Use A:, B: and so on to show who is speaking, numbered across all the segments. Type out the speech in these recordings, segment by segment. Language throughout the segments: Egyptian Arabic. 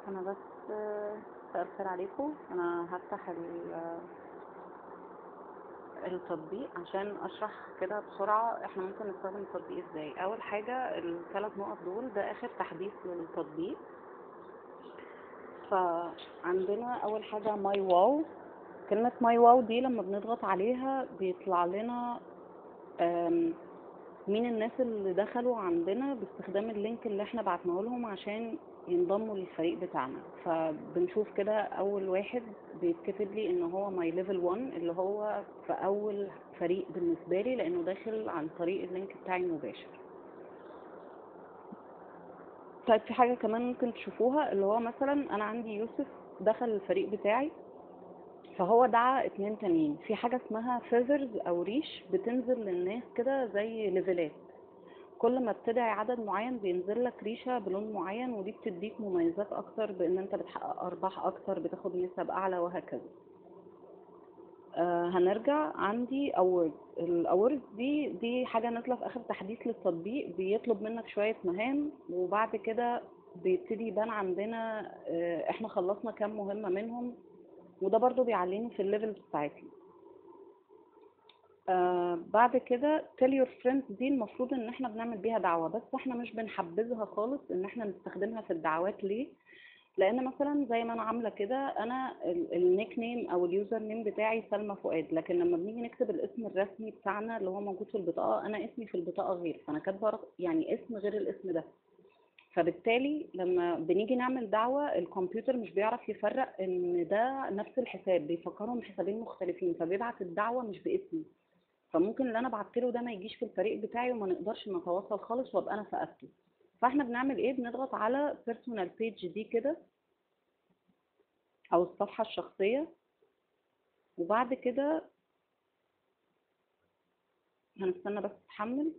A: انا بس آه، بأثر عليكم انا هفتح ال- التطبيق عشان اشرح كده بسرعة احنا ممكن نستخدم التطبيق ازاي اول حاجة الثلاث نقط دول ده اخر تحديث للتطبيق فعندنا اول حاجة ماي واو كلمة ماي واو دي لما بنضغط عليها بيطلع لنا آم، مين الناس اللي دخلوا عندنا باستخدام اللينك اللي احنا بعتناه لهم عشان ينضموا للفريق بتاعنا فبنشوف كده اول واحد بيتكتب لي ان هو ماي ليفل 1 اللي هو في اول فريق بالنسبه لي لانه داخل عن طريق اللينك بتاعي المباشر طيب في حاجه كمان ممكن تشوفوها اللي هو مثلا انا عندي يوسف دخل الفريق بتاعي فهو دعا اتنين تانيين في حاجة اسمها فيذرز أو ريش بتنزل للناس كده زي ليفلات كل ما بتدعي عدد معين بينزل لك ريشة بلون معين ودي بتديك مميزات أكتر بإن أنت بتحقق أرباح أكتر بتاخد نسب أعلى وهكذا آه هنرجع عندي أورد الأورد دي دي حاجة نازلة في آخر تحديث للتطبيق بيطلب منك شوية مهام وبعد كده بيبتدي يبان عندنا آه احنا خلصنا كام مهمة منهم وده برضو بيعليني في الليفل بتاعتي آه بعد كده tell your friends دي المفروض ان احنا بنعمل بيها دعوة بس احنا مش بنحبذها خالص ان احنا نستخدمها في الدعوات ليه لان مثلا زي ما انا عامله كده انا النيك نيم او اليوزر نيم بتاعي سلمى فؤاد لكن لما بنيجي نكتب الاسم الرسمي بتاعنا اللي هو موجود في البطاقه انا اسمي في البطاقه غير فانا كاتبه رق- يعني اسم غير الاسم ده فبالتالي لما بنيجي نعمل دعوة الكمبيوتر مش بيعرف يفرق ان ده نفس الحساب بيفكرهم حسابين مختلفين فبيبعت الدعوة مش باسمي فممكن اللي انا بعتله ده ما يجيش في الفريق بتاعي وما نقدرش نتواصل خالص وابقى انا فقدته فاحنا بنعمل ايه بنضغط على بيرسونال بيج دي كده او الصفحة الشخصية وبعد كده هنستنى بس تحمل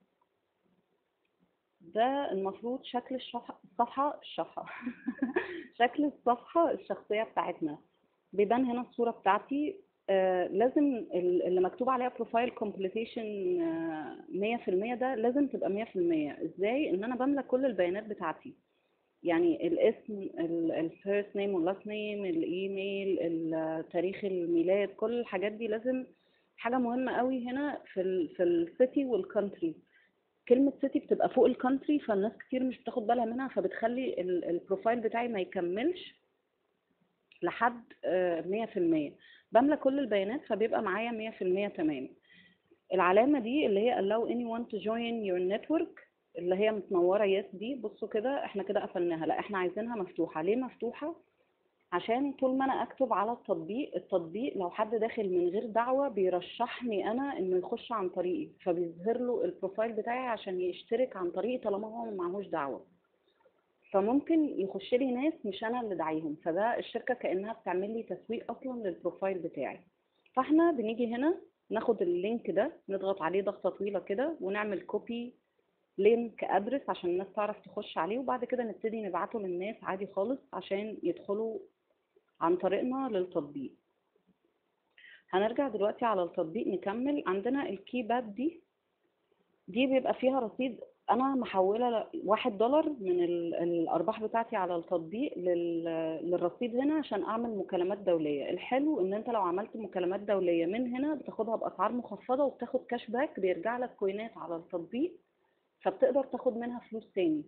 A: ده المفروض شكل الشح- الصفحة الصفحة شكل الصفحة الشخصية بتاعتنا بيبان هنا الصورة بتاعتي آه لازم ال- اللي مكتوب عليها بروفايل كومبليتيشن مية في المية ده لازم تبقى مية في المية ازاي ان انا بملى كل البيانات بتاعتي يعني الاسم الفيرست نيم واللاست نيم الايميل ال- تاريخ الميلاد كل الحاجات دي لازم حاجة مهمة قوي هنا في ال في السيتي والكونتري كلمة سيتي بتبقى فوق الكونتري فالناس كتير مش بتاخد بالها منها فبتخلي ال- البروفايل بتاعي ما يكملش لحد مية في المية بملى كل البيانات فبيبقى معايا مية في المية تمام العلامة دي اللي هي allow anyone to join your network اللي هي متنورة يس دي بصوا كده احنا كده قفلناها لا احنا عايزينها مفتوحة ليه مفتوحة عشان طول ما انا اكتب على التطبيق التطبيق لو حد داخل من غير دعوة بيرشحني انا انه يخش عن طريقي فبيظهر له البروفايل بتاعي عشان يشترك عن طريقي طالما هو معهوش دعوة فممكن يخش لي ناس مش انا اللي داعيهم فده الشركة كأنها بتعمل لي تسويق اصلا للبروفايل بتاعي فاحنا بنيجي هنا ناخد اللينك ده نضغط عليه ضغطة طويلة كده ونعمل كوبي لينك ادرس عشان الناس تعرف تخش عليه وبعد كده نبتدي نبعته للناس عادي خالص عشان يدخلوا عن طريقنا للتطبيق هنرجع دلوقتي على التطبيق نكمل عندنا الكيباد دي دي بيبقى فيها رصيد انا محوله ل- واحد دولار من ال- الارباح بتاعتي على التطبيق لل- للرصيد هنا عشان اعمل مكالمات دوليه الحلو ان انت لو عملت مكالمات دوليه من هنا بتاخدها باسعار مخفضه وبتاخد كاش باك بيرجع لك كوينات على التطبيق فبتقدر تاخد منها فلوس تاني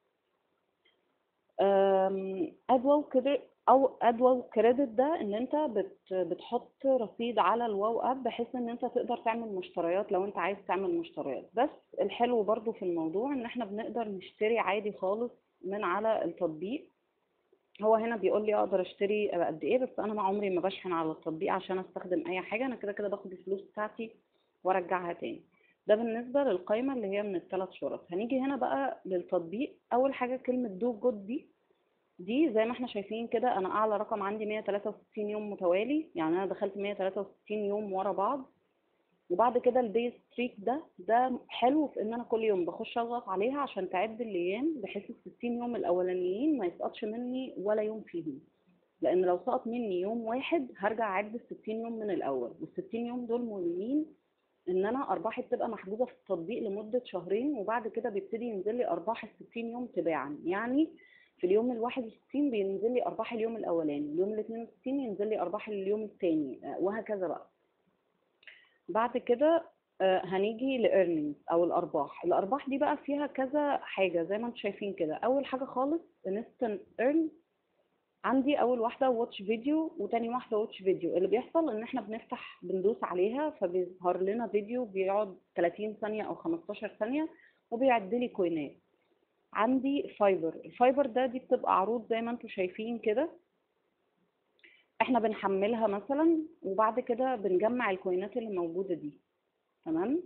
A: ادواو كده او ادواو كريدت ده ان انت بت بتحط رصيد على الواو اب بحيث ان انت تقدر تعمل مشتريات لو انت عايز تعمل مشتريات بس الحلو برضو في الموضوع ان احنا بنقدر نشتري عادي خالص من على التطبيق هو هنا بيقول لي اقدر اشتري قد ايه بس انا ما عمري ما بشحن على التطبيق عشان استخدم اي حاجه انا كده كده باخد الفلوس بتاعتي وارجعها تاني ده بالنسبه للقائمه اللي هي من الثلاث شرط هنيجي هنا بقى للتطبيق اول حاجه كلمه دو جود دي دي زي ما احنا شايفين كده انا اعلى رقم عندي 163 يوم متوالي يعني انا دخلت 163 يوم ورا بعض وبعد كده البيس ستريك ده ده حلو في ان انا كل يوم بخش اضغط عليها عشان تعد الايام بحيث ال 60 يوم الاولانيين ما يسقطش مني ولا يوم فيهم لان لو سقط مني يوم واحد هرجع اعد ال 60 يوم من الاول وال 60 يوم دول مهمين ان انا ارباحي بتبقى محجوزه في التطبيق لمده شهرين وبعد كده بيبتدي ينزل لي ارباح ال 60 يوم تباعا يعني في اليوم ال 61 بينزل لي ارباح اليوم الاولاني اليوم ال 62 ينزل لي ارباح اليوم الثاني وهكذا بقى بعد كده آه، هنيجي لإيرنينجز او الارباح الارباح دي بقى فيها كذا حاجه زي ما انتم شايفين كده اول حاجه خالص انستنت ايرن عندي اول واحده واتش فيديو وتاني واحده واتش فيديو اللي بيحصل ان احنا بنفتح بندوس عليها فبيظهر لنا فيديو بيقعد 30 ثانيه او 15 ثانيه وبيعد لي كوينات عندي فايبر الفايبر ده دي بتبقى عروض زي ما انتم شايفين كده احنا بنحملها مثلا وبعد كده بنجمع الكوينات اللي موجوده دي تمام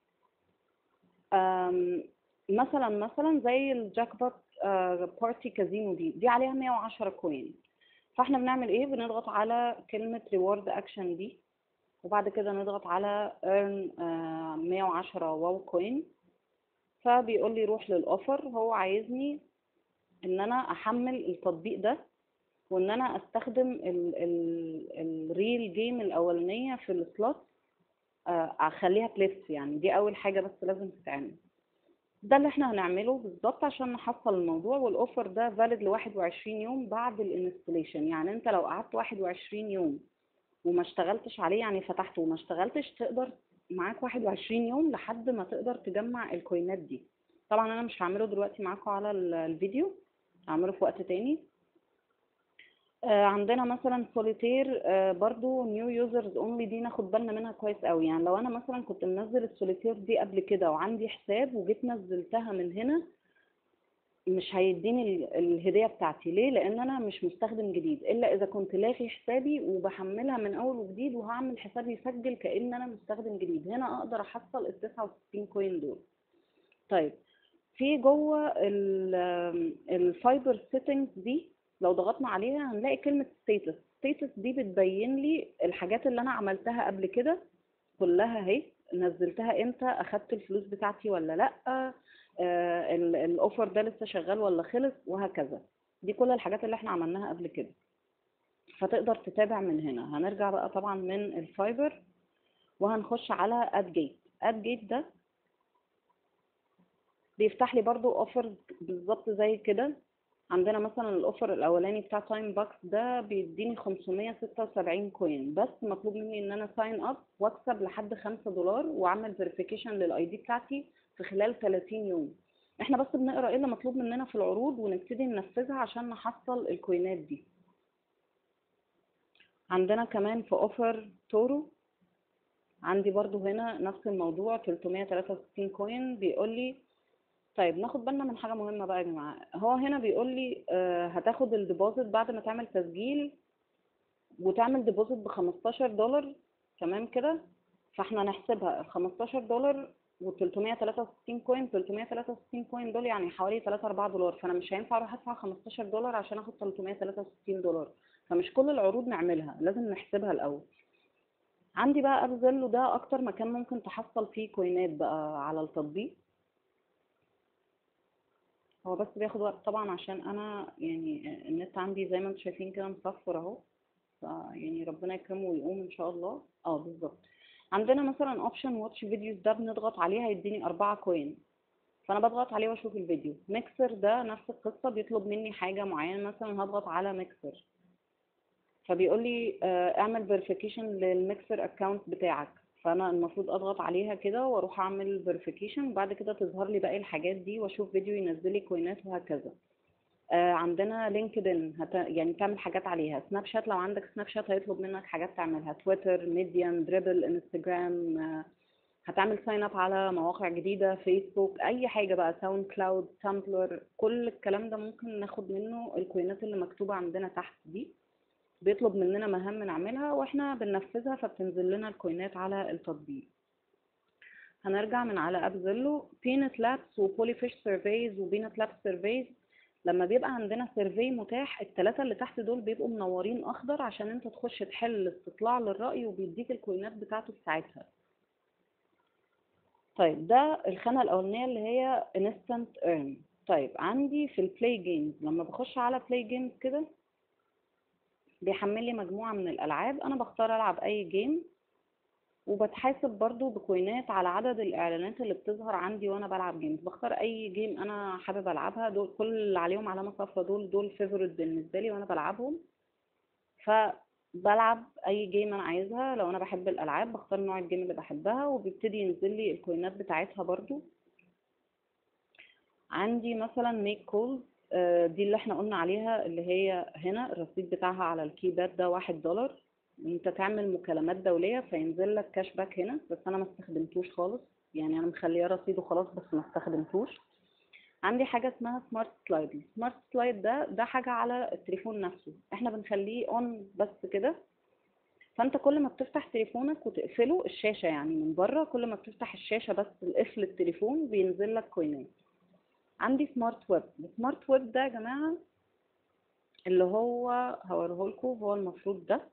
A: أم، مثلا مثلا زي الجاك بوت بارتي كازينو دي دي عليها 110 كوين فاحنا بنعمل ايه بنضغط على كلمة ريورد اكشن دي وبعد كده نضغط على earn آه، 110 واو كوين فبيقول لي روح للاوفر هو عايزني ان انا احمل التطبيق ده وان انا استخدم الريل جيم الاولانيه في السلوت آه، اخليها بليس يعني دي اول حاجه بس لازم تتعمل ده اللي احنا هنعمله بالظبط عشان نحصل الموضوع والاوفر ده فاليد ل 21 يوم بعد الانستليشن يعني انت لو قعدت 21 يوم وما اشتغلتش عليه يعني فتحته وما اشتغلتش تقدر معاك 21 يوم لحد ما تقدر تجمع الكوينات دي طبعا انا مش هعمله دلوقتي معاكم على ال- الفيديو هعمله في وقت تاني آه، عندنا مثلا سوليتير برضو نيو يوزرز اونلي دي ناخد بالنا منها كويس قوي يعني لو انا مثلا كنت منزل السوليتير دي قبل كده وعندي حساب وجيت نزلتها من هنا مش هيديني ال- الهدية بتاعتي ليه لان انا مش مستخدم جديد الا اذا كنت لاغي حسابي وبحملها من اول وجديد وهعمل حساب يسجل كأن انا مستخدم جديد هنا اقدر احصل ال 69 كوين دول طيب في جوه الفايبر سيتنجز دي لو ضغطنا عليها هنلاقي كلمة ستيتس ستيتس دي بتبين لي الحاجات اللي انا عملتها قبل كده كلها اهي نزلتها امتى اخدت الفلوس بتاعتي ولا لا آه ال- الاوفر ده لسه شغال ولا خلص وهكذا دي كل الحاجات اللي احنا عملناها قبل كده فتقدر تتابع من هنا هنرجع بقى طبعا من الفايبر وهنخش على اد جيت اد جيت ده بيفتح لي برضو اوفر بالظبط زي كده عندنا مثلا الاوفر الاولاني بتاع تايم باكس ده بيديني 576 كوين بس مطلوب مني ان انا ساين اب واكسب لحد 5 دولار واعمل فيريفيكيشن للاي دي بتاعتي في خلال 30 يوم احنا بس بنقرا ايه اللي مطلوب مننا في العروض ونبتدي ننفذها عشان نحصل الكوينات دي عندنا كمان في اوفر تورو عندي برضو هنا نفس الموضوع 363 كوين بيقول لي طيب ناخد بالنا من حاجة مهمة بقى يا جماعة هو هنا بيقول لي آه، هتاخد الديبوزيت بعد ما تعمل تسجيل وتعمل ديبوزيت ب 15 دولار تمام كده فاحنا نحسبها ال 15 دولار و 363 كوين 363 كوين دول يعني حوالي 3 4 دولار فانا مش هينفع اروح ادفع 15 دولار عشان اخد 363 دولار فمش كل العروض نعملها لازم نحسبها الاول عندي بقى ابزل ده اكتر مكان ممكن تحصل فيه كوينات بقى على التطبيق هو بس بياخد وقت طبعا عشان انا يعني النت عندي زي ما انتم شايفين كده مصفر اهو يعني ربنا يكرمه ويقوم ان شاء الله اه بالظبط عندنا مثلا اوبشن واتش فيديوز ده بنضغط عليه هيديني أربعة كوين فانا بضغط عليه واشوف الفيديو ميكسر ده نفس القصه بيطلب مني حاجه معينه مثلا هضغط على ميكسر فبيقول لي آه، اعمل فيريفيكيشن للميكسر اكونت بتاعك فانا المفروض اضغط عليها كده واروح اعمل فيريفيكيشن وبعد كده تظهر لي باقي الحاجات دي واشوف فيديو ينزل لي كوينات وهكذا آه، عندنا لينكدين هت... يعني تعمل حاجات عليها سناب شات لو عندك سناب شات هيطلب منك حاجات تعملها تويتر ميديم دريبل انستجرام آه، هتعمل ساين اب على مواقع جديدة فيسبوك اي حاجة بقى ساوند كلاود تامبلر كل الكلام ده ممكن ناخد منه الكوينات اللي مكتوبة عندنا تحت دي بيطلب مننا مهام نعملها واحنا بننفذها فبتنزل لنا الكوينات على التطبيق هنرجع من على اب زيلو بينت لابس وبولي فيش سيرفيز وبينت لابس سيرفيز لما بيبقى عندنا سيرفي متاح الثلاثة اللي تحت دول بيبقوا منورين اخضر عشان انت تخش تحل استطلاع للرأي وبيديك الكوينات بتاعته في ساعتها طيب ده الخانة الأولانية اللي هي instant earn طيب عندي في البلاي جيمز لما بخش على بلاي جيمز كده بيحمل لي مجموعة من الألعاب أنا بختار ألعب أي جيم وبتحاسب برضو بكوينات على عدد الاعلانات اللي بتظهر عندي وانا بلعب جيمز بختار اي جيم انا حابب العبها دول كل اللي عليهم علامه صفراء دول دول فيفورت بالنسبه لي وانا بلعبهم فبلعب اي جيم انا عايزها لو انا بحب الالعاب بختار نوع الجيم اللي بحبها وبيبتدي ينزل لي الكوينات بتاعتها برضو عندي مثلا ميك كولز دي اللي احنا قلنا عليها اللي هي هنا الرصيد بتاعها على الكيباد ده واحد دولار انت تعمل مكالمات دولية فينزل لك كاش باك هنا بس انا ما استخدمتوش خالص يعني انا مخليه رصيد وخلاص بس ما استخدمتوش عندي حاجة اسمها سمارت سلايد السمارت سلايد ده ده حاجة على التليفون نفسه احنا بنخليه اون بس كده فانت كل ما بتفتح تليفونك وتقفله الشاشة يعني من بره كل ما بتفتح الشاشة بس القفل التليفون بينزل لك كوينات عندي سمارت ويب السمارت ويب ده يا جماعة اللي هو هوريه لكم هو المفروض ده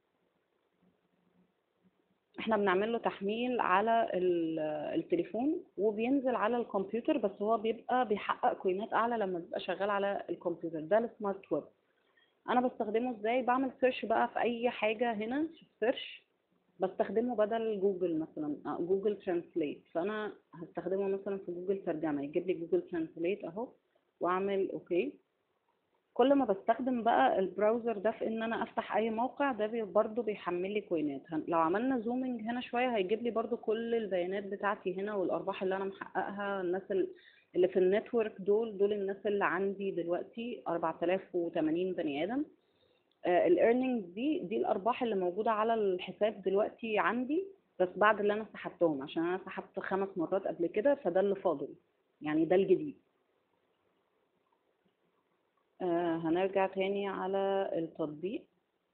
A: احنا بنعمل له تحميل على ال- التليفون وبينزل على الكمبيوتر بس هو بيبقى بيحقق كوينات اعلى لما بيبقى شغال على الكمبيوتر ده السمارت ويب انا بستخدمه ازاي بعمل سيرش بقى في اي حاجة هنا سيرش بستخدمه بدل جوجل مثلا آه، جوجل ترانسليت فانا هستخدمه مثلا في جوجل ترجمة يجيب لي جوجل ترانسليت اهو واعمل اوكي كل ما بستخدم بقى البراوزر ده في ان انا افتح اي موقع ده بي برضو بيحمل لي كوينات هن- لو عملنا زومنج هنا شوية هيجيب لي برضو كل البيانات بتاعتي هنا والارباح اللي انا محققها الناس ال- اللي في النتورك دول دول الناس اللي عندي دلوقتي 4080 بني ادم الايرنينجز دي دي الارباح اللي موجودة على الحساب دلوقتي عندي بس بعد اللي انا سحبتهم عشان انا سحبت خمس مرات قبل كده فده اللي فاضل يعني ده الجديد آه هنرجع تاني على التطبيق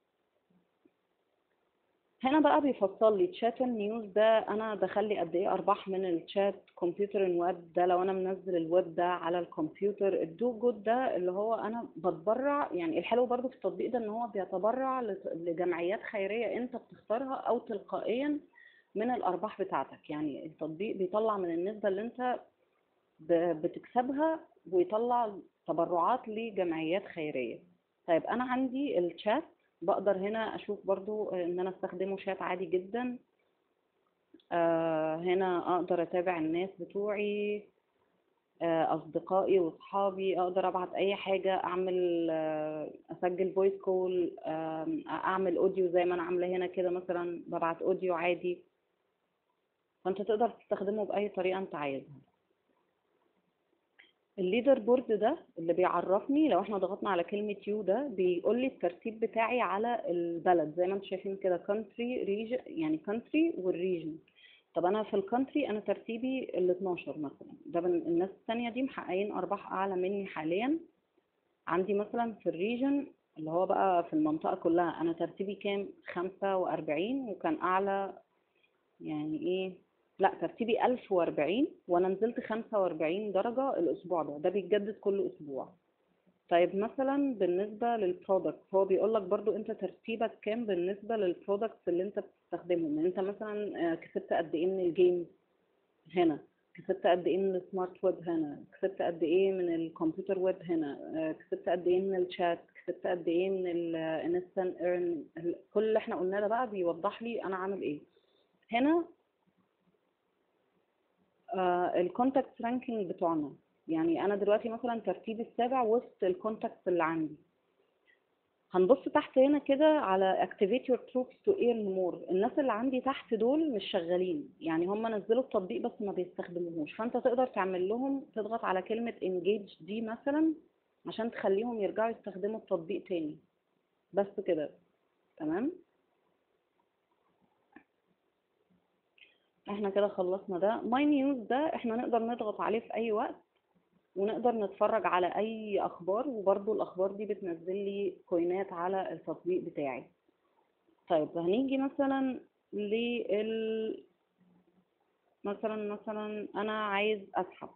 A: هنا بقى بيفصل لي تشات النيوز ده انا دخل لي قد ايه ارباح من الشات كمبيوتر ان ويب ده لو انا منزل الويب ده على الكمبيوتر الدو جود ده اللي هو انا بتبرع يعني الحلو برضو في التطبيق ده ان هو بيتبرع لت- لجمعيات خيرية انت بتختارها او تلقائيا من الارباح بتاعتك يعني التطبيق بيطلع من النسبة اللي انت ب- بتكسبها ويطلع تبرعات لجمعيات خيرية طيب أنا عندي الشات بقدر هنا أشوف برضو إن أنا أستخدمه شات عادي جدا آه هنا أقدر أتابع الناس بتوعي آه أصدقائي وأصحابي أقدر أبعت أي حاجة أعمل آه أسجل فويس كول أعمل أوديو زي ما أنا عاملة هنا كده مثلا ببعت أوديو عادي فأنت تقدر تستخدمه بأي طريقة أنت عايزها الليدر بورد ده اللي بيعرفني لو احنا ضغطنا على كلمة يو ده بيقول لي الترتيب بتاعي على البلد زي ما انتم شايفين كده country region يعني country والريجن طب انا في الكونتري انا ترتيبي ال 12 مثلا ده بن- الناس الثانية دي محققين ارباح اعلى مني حاليا عندي مثلا في الريجن اللي هو بقى في المنطقة كلها انا ترتيبي كام 45 وكان اعلى يعني ايه لا ترتيبي 1040 وانا نزلت 45 درجة الاسبوع ده ده بيتجدد كل اسبوع طيب مثلا بالنسبة للبرودكت هو بيقول لك برضو انت ترتيبك كام بالنسبة للبرودكتس اللي انت بتستخدمهم يعني انت مثلا آه، كسبت قد ايه من الجيمز هنا كسبت قد ايه من السمارت ويب هنا كسبت قد ايه من الكمبيوتر ويب هنا آه، كسبت قد ايه من الشات كسبت قد ايه من الانستنت ايرن كل اللي احنا قلناه ده بقى بيوضح لي انا عامل ايه هنا الكونتاكت رانكينج بتوعنا يعني انا دلوقتي مثلا ترتيبي السابع وسط الكونتاكتس اللي عندي هنبص تحت هنا كده على activate your troops to earn more الناس اللي عندي تحت دول مش شغالين يعني هم نزلوا التطبيق بس ما بيستخدموهوش فانت تقدر تعمل لهم تضغط على كلمة engage دي مثلا عشان تخليهم يرجعوا يستخدموا التطبيق تاني بس كده تمام احنا كده خلصنا ده ماي نيوز ده احنا نقدر نضغط عليه في اي وقت ونقدر نتفرج على اي اخبار وبرضو الاخبار دي بتنزل لي كوينات على التطبيق بتاعي طيب هنيجي مثلا لل مثلا مثلا انا عايز اسحب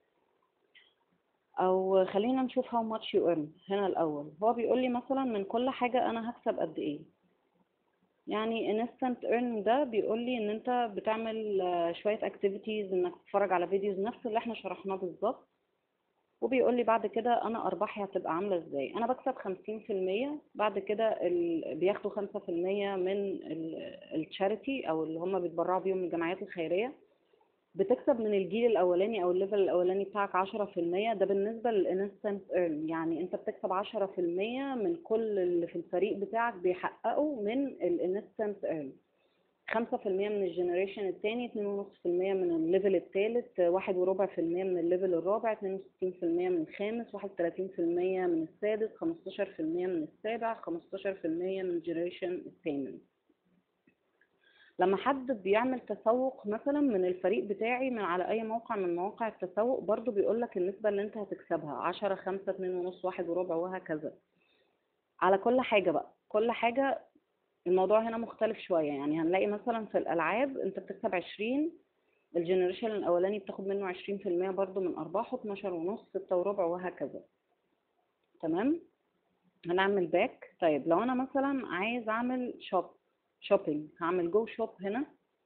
A: او خلينا نشوف how much you earn هنا الاول هو بيقول لي مثلا من كل حاجة انا هكسب قد ايه يعني instant earn ده بيقول لي ان انت بتعمل آه، شوية activities انك تتفرج على فيديوز نفس اللي احنا شرحناه بالظبط وبيقول لي بعد كده انا ارباحي هتبقى عامله ازاي انا بكسب 50% بعد كده ال... بياخدوا 5% من التشاريتي او اللي هم بيتبرعوا بيهم الجمعيات الخيريه بتكسب من الجيل الاولاني او الليفل الاولاني بتاعك 10% ده بالنسبه للانستنت ايرن يعني انت بتكسب 10% من كل اللي في الفريق بتاعك بيحققوا من الانستنت ايرن 5% من الجنريشن الثاني 2.5% من الليفل الثالث واحد وربع في المية من الليفل الرابع 62% من الخامس 31% من السادس 15% من السابع 15% من الجنريشن الثامن لما حد بيعمل تسوق مثلا من الفريق بتاعي من على اي موقع من مواقع التسوق برضو بيقول لك النسبة اللي انت هتكسبها 10 5 2 ونص واحد وربع وهكذا على كل حاجة بقى كل حاجة الموضوع هنا مختلف شوية يعني هنلاقي مثلا في الألعاب أنت بتكسب عشرين الجنريشن الأولاني بتاخد منه عشرين في المية برضو من أرباحه اتناشر ونص ستة وربع وهكذا تمام هنعمل باك طيب لو أنا مثلا عايز أعمل شوب شوبينج هعمل جو شوب هنا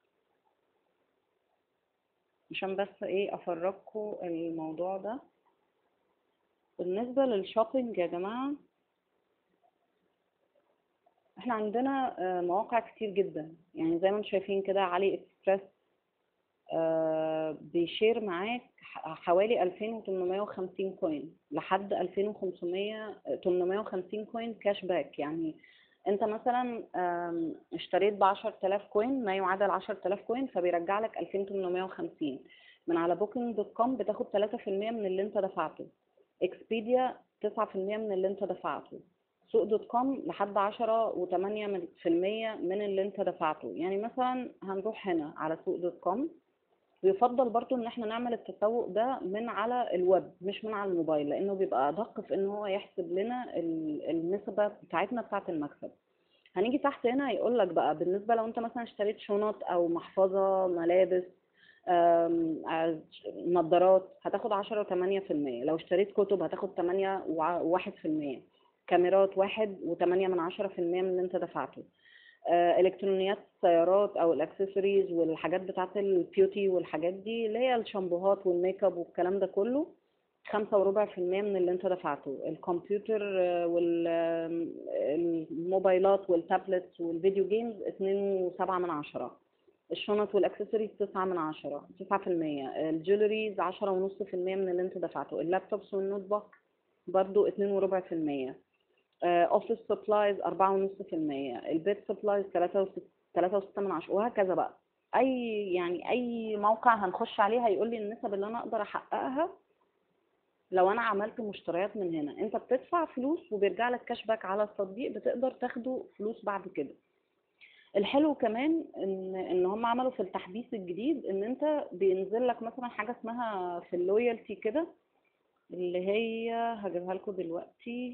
A: عشان بس ايه افرجكم الموضوع ده بالنسبة للشوبينج يا جماعة احنا عندنا آه، مواقع كتير جدا يعني زي ما انتم شايفين كده علي اكسبريس آه، بيشير معاك ح- حوالي 2850 كوين لحد 2500 850 كوين كاش باك يعني انت مثلا آم، اشتريت ب 10000 كوين ما يعادل 10000 كوين فبيرجع لك 2850 من على بوكينج دوت كوم بتاخد 3% من اللي انت دفعته اكسبيديا 9% من اللي انت دفعته سوق دوت كوم لحد عشرة وتمانية من- في المية من اللي انت دفعته يعني مثلا هنروح هنا على سوق دوت كوم ويفضل برضو ان احنا نعمل التسوق ده من على الويب مش من على الموبايل لانه بيبقى ادق في ان هو يحسب لنا ال- النسبة بتاعتنا بتاعت المكسب هنيجي تحت هنا هيقول لك بقى بالنسبة لو انت مثلا اشتريت شنط او محفظة ملابس آم، آه، نظارات هتاخد عشرة وتمانية في المية لو اشتريت كتب هتاخد تمانية وواحد في المية كاميرات واحد وتمانية من عشرة في المية من اللي انت دفعته آه، الكترونيات السيارات او الاكسسوارز والحاجات بتاعت البيوتي والحاجات دي اللي هي الشامبوهات والميك اب والكلام ده كله خمسة وربع في المية من اللي انت دفعته الكمبيوتر والموبايلات والتابلت والفيديو جيمز اتنين وسبعة من عشرة الشنط والاكسسوارز تسعة من عشرة تسعة في المية الجولريز عشرة ونص في المية من اللي انت دفعته اللابتوبس والنوت بوك برضو اتنين وربع في المية اوفيس سبلايز أربعة ونص في المية البيت سبلايز تلاتة وست تلاتة وستة من عشرة وهكذا بقى أي يعني أي موقع هنخش عليه هيقول لي النسب اللي أنا أقدر أحققها لو أنا عملت مشتريات من هنا أنت بتدفع فلوس وبيرجع لك كاش باك على التطبيق بتقدر تاخده فلوس بعد كده الحلو كمان ان ان هم عملوا في التحديث الجديد ان انت بينزل لك مثلا حاجه اسمها في اللويالتي كده اللي هي هجيبها لكم دلوقتي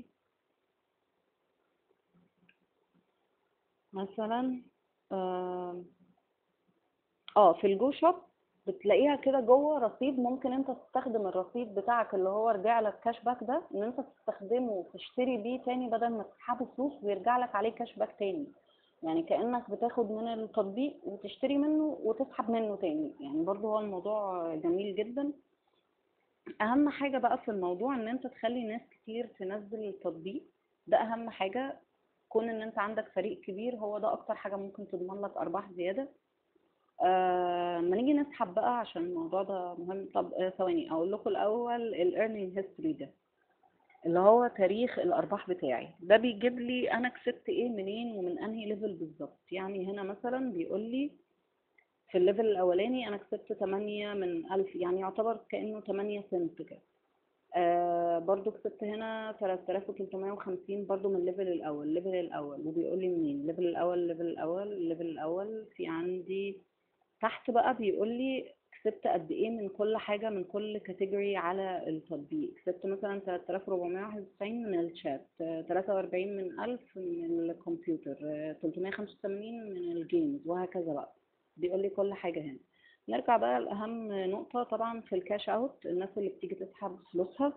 A: مثلا آم، اه في الجو شوب بتلاقيها كده جوه رصيد ممكن انت تستخدم الرصيد بتاعك اللي هو رجع لك كاش باك ده ان انت تستخدمه وتشتري بيه تاني بدل ما تسحبه فلوس ويرجع لك عليه كاش باك تاني يعني كأنك بتاخد من التطبيق وتشتري منه وتسحب منه تاني يعني برضو هو الموضوع جميل جدا اهم حاجة بقى في الموضوع ان انت تخلي ناس كتير تنزل التطبيق ده اهم حاجة كون ان انت عندك فريق كبير هو ده اكتر حاجة ممكن تضمن لك ارباح زيادة آه ما نيجي نسحب بقى عشان الموضوع ده مهم طب آه، ثواني اقول لكم الاول الايرنينج هيستوري ده اللي هو تاريخ الارباح بتاعي ده بيجيب لي انا كسبت ايه منين ومن انهي ليفل بالظبط يعني هنا مثلا بيقول لي في الليفل الاولاني انا كسبت 8 من 1000 يعني يعتبر كانه 8 سنت كده آه برضو كسبت هنا 3350 برضو من الليفل الاول الليفل الاول وبيقول لي منين الليفل الاول الليفل الاول الليفل الاول في عندي تحت بقى بيقول لي كسبت قد ايه من كل حاجة من كل كاتيجوري على التطبيق كسبت مثلا 3491 من الشات آه، 43 من 1000 من الكمبيوتر آه، 385 من الجيمز وهكذا بقى بيقول لي كل حاجة هنا نرجع بقى لأهم نقطة طبعا في الكاش اوت الناس اللي بتيجي تسحب فلوسها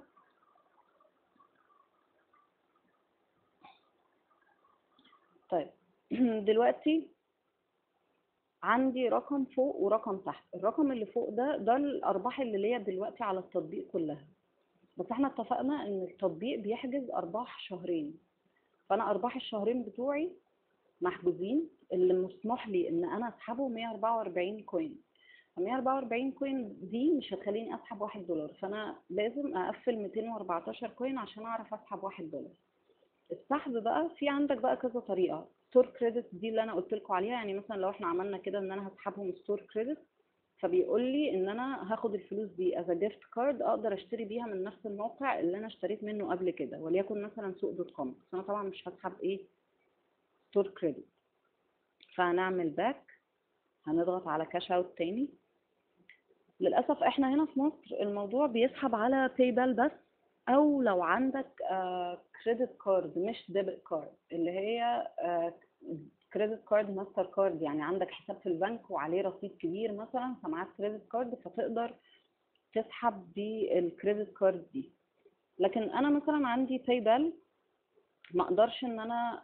A: طيب دلوقتي عندي رقم فوق ورقم تحت الرقم اللي فوق ده ده الارباح اللي ليا دلوقتي على التطبيق كلها بس احنا اتفقنا ان التطبيق بيحجز ارباح شهرين فانا ارباح الشهرين بتوعي محجوزين اللي مسموح لي ان انا اسحبه 144 كوين 144 كوين دي مش هتخليني اسحب واحد دولار فانا لازم اقفل 214 كوين عشان اعرف اسحب واحد دولار السحب بقى في عندك بقى كذا طريقه ستور كريدت دي اللي انا قلت لكم عليها يعني مثلا لو احنا عملنا كده ان انا هسحبهم ستور كريدت فبيقول لي ان انا هاخد الفلوس دي از جيفت كارد اقدر اشتري بيها من نفس الموقع اللي انا اشتريت منه قبل كده وليكن مثلا سوق دوت كوم بس انا طبعا مش هسحب ايه ستور كريدت فهنعمل باك هنضغط على كاش اوت تاني للاسف احنا هنا في مصر الموضوع بيسحب على باي بال بس او لو عندك كريدت كارد مش ديبت كارد اللي هي كريدت كارد ماستر كارد يعني عندك حساب في البنك وعليه رصيد كبير مثلا فمعاك كريدت كارد فتقدر تسحب بالكريدت كارد دي لكن انا مثلا عندي باي بال ما اقدرش ان انا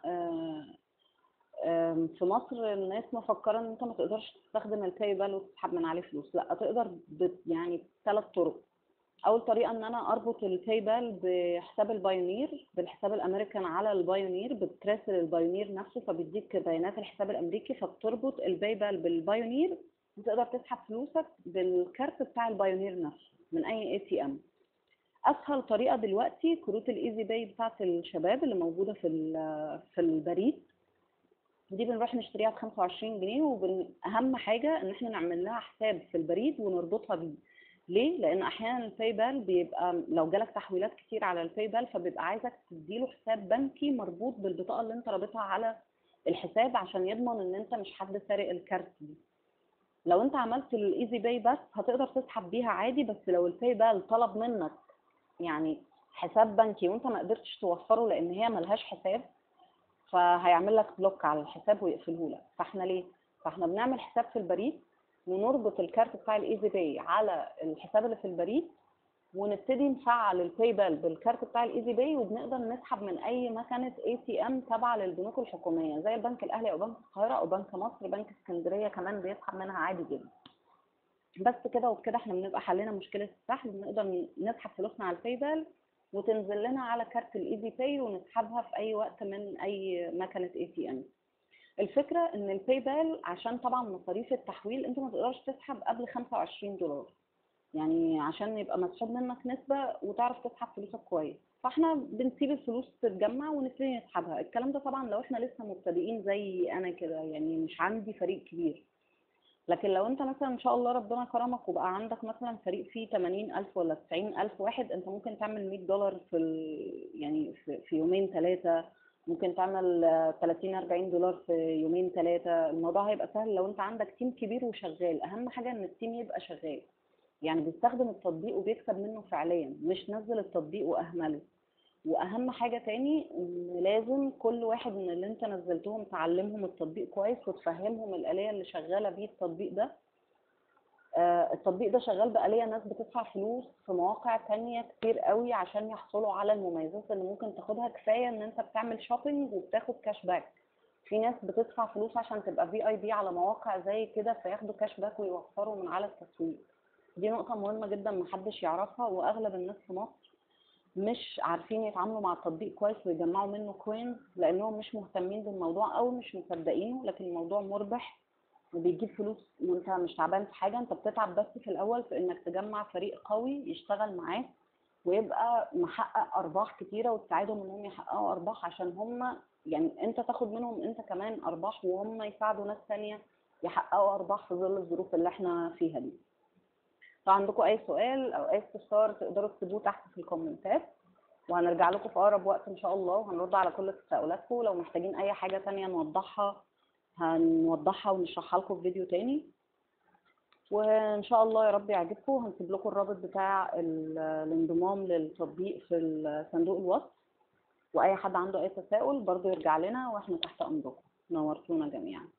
A: في مصر الناس مفكره ان انت ما تقدرش تستخدم الباي بال وتسحب من عليه فلوس لا تقدر يعني بثلاث طرق اول طريقه ان انا اربط الباي بال بحساب البايونير بالحساب الامريكان على البايونير بتراسل البايونير نفسه فبيديك بيانات الحساب الامريكي فبتربط الباي بال بالبايونير وتقدر تسحب فلوسك بالكارت بتاع البايونير نفسه من اي اي تي ام اسهل طريقه دلوقتي كروت الايزي باي بتاعت الشباب اللي موجوده في في البريد دي بنروح نشتريها ب 25 جنيه واهم حاجه ان احنا نعمل لها حساب في البريد ونربطها بيه ليه؟ لان احيانا الباي بال بيبقى لو جالك تحويلات كتير على الباي بال فبيبقى عايزك تديله حساب بنكي مربوط بالبطاقه اللي انت رابطها على الحساب عشان يضمن ان انت مش حد سارق الكارت دي لو انت عملت الايزي باي بس هتقدر تسحب بيها عادي بس لو الباي بال طلب منك يعني حساب بنكي وانت ما قدرتش توفره لان هي ملهاش حساب فهيعمل لك بلوك على الحساب ويقفله لك فاحنا ليه فاحنا بنعمل حساب في البريد ونربط الكارت بتاع الايزي باي على الحساب اللي في البريد ونبتدي نفعل الباي بال بالكارت بتاع الايزي باي وبنقدر نسحب من اي مكنه اي تي ام تابعه للبنوك الحكوميه زي البنك الاهلي او بنك القاهره او بنك مصر بنك اسكندريه كمان بيسحب منها عادي جدا بس كده وبكده احنا بنبقى حلينا مشكله السحب بنقدر نسحب فلوسنا على الباي بال وتنزل لنا على كارت الايزي باي ونسحبها في اي وقت من اي مكنه اي تي ام الفكره ان الباي بال عشان طبعا مصاريف التحويل انت ما تقدرش تسحب قبل 25 دولار يعني عشان يبقى مسحوب منك نسبه وتعرف تسحب فلوسك كويس فاحنا بنسيب الفلوس تتجمع ونبتدي نسحبها الكلام ده طبعا لو احنا لسه مبتدئين زي انا كده يعني مش عندي فريق كبير لكن لو انت مثلا ان شاء الله ربنا كرمك وبقى عندك مثلا فريق فيه 80000 ولا 90000 واحد انت ممكن تعمل 100 دولار في ال... يعني في, في يومين ثلاثه ممكن تعمل 30 40 دولار في يومين ثلاثه الموضوع هيبقى سهل لو انت عندك تيم كبير وشغال اهم حاجه ان التيم يبقى شغال يعني بيستخدم التطبيق وبيكسب منه فعليا مش نزل التطبيق واهمله واهم حاجه تاني ان لازم كل واحد من اللي انت نزلتهم تعلمهم التطبيق كويس وتفهمهم الاليه اللي شغاله بيه التطبيق ده آه التطبيق ده شغال بآلية ناس بتدفع فلوس في مواقع تانية كتير قوي عشان يحصلوا على المميزات اللي ممكن تاخدها كفاية ان انت بتعمل شوبينج وبتاخد كاش باك في ناس بتدفع فلوس عشان تبقى في اي بي على مواقع زي كده فياخدوا كاش باك ويوفروا من على التسويق دي نقطة مهمة جدا محدش يعرفها واغلب الناس في مصر مش عارفين يتعاملوا مع التطبيق كويس ويجمعوا منه كوينز لانهم مش مهتمين بالموضوع او مش مصدقينه لكن الموضوع مربح وبيجيب فلوس وانت مش تعبان في حاجه انت بتتعب بس في الاول في انك تجمع فريق قوي يشتغل معاك ويبقى محقق ارباح كتيره وتساعدهم انهم يحققوا ارباح عشان هم يعني انت تاخد منهم انت كمان ارباح وهم يساعدوا ناس ثانيه يحققوا ارباح في ظل الظروف اللي احنا فيها دي لو عندكم اي سؤال او اي استفسار تقدروا تكتبوه تحت في الكومنتات وهنرجع لكم في اقرب وقت ان شاء الله وهنرد على كل تساؤلاتكم لو محتاجين اي حاجه تانية نوضحها هنوضحها ونشرحها لكم في فيديو تاني وان شاء الله يا رب يعجبكم هنسيب لكم الرابط بتاع الانضمام للتطبيق في صندوق الوصف واي حد عنده اي تساؤل برضو يرجع لنا واحنا تحت امركم نورتونا جميعا